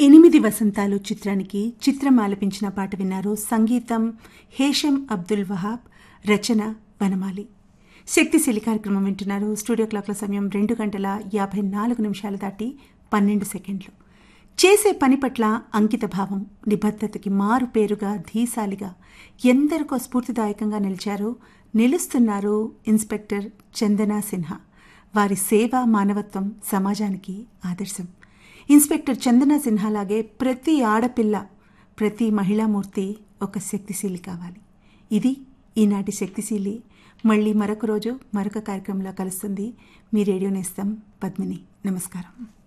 ఎనిమిది వసంతాలు చిత్రానికి చిత్రం ఆలపించిన పాట విన్నారు సంగీతం హేషం అబ్దుల్ వహాబ్ రచన వనమాలి శక్తిశీలి కార్యక్రమం వింటున్నారు స్టూడియో క్లాక్ల సమయం రెండు గంటల యాభై నాలుగు నిమిషాలు దాటి పన్నెండు సెకండ్లు చేసే పని పట్ల అంకిత భావం నిబద్ధతకి మారు పేరుగా ధీశాలిగా ఎందరికో స్ఫూర్తిదాయకంగా నిలిచారు నిలుస్తున్నారు ఇన్స్పెక్టర్ చందనా సిన్హా వారి సేవ మానవత్వం సమాజానికి ఆదర్శం ఇన్స్పెక్టర్ చందనా సిన్హాలాగే ప్రతి ఆడపిల్ల ప్రతి మహిళామూర్తి ఒక శక్తిశీలి కావాలి ఇది ఈనాటి శక్తిశీలి మళ్ళీ మరొక రోజు మరొక కార్యక్రమంలో కలుస్తుంది మీ రేడియో నేస్తం పద్మిని నమస్కారం